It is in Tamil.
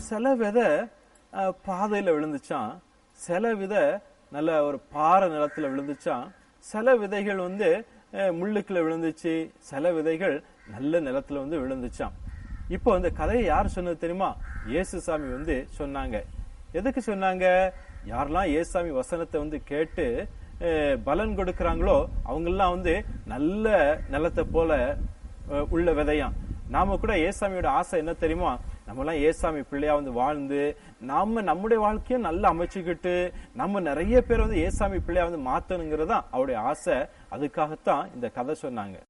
சில விதை அஹ், பாதையில விழுந்துச்சான் சில விதை நல்ல ஒரு பாறை நிலத்துல விழுந்துச்சான் சில விதைகள் வந்து அஹ், முள்ளுக்குள்ள விழுந்துச்சு சில விதைகள் நல்ல நிலத்துல வந்து விழுந்துச்சான் இப்போ இந்த கதையை யார் சொன்னது தெரியுமா இயேசுசாமி வந்து சொன்னாங்க எதுக்கு சொன்னாங்க யாரெல்லாம் இயேசுசாமி வசனத்தை வந்து கேட்டு அஹ், பலன் கொடுக்கறாங்களோ அவங்கெல்லாம் வந்து நல்ல நிலத்தை போல அஹ், உள்ள விதையாம் நாம கூட ஏசாமியோட ஆசை என்ன தெரியுமா நம்ம எல்லாம் ஏசாமி பிள்ளையா வந்து வாழ்ந்து நாம நம்முடைய வாழ்க்கையும் நல்லா அமைச்சுக்கிட்டு நம்ம நிறைய பேர் வந்து ஏசாமி பிள்ளையா வந்து மாத்தணுங்கிறதா அவருடைய ஆசை அதுக்காகத்தான் இந்த கதை சொன்னாங்க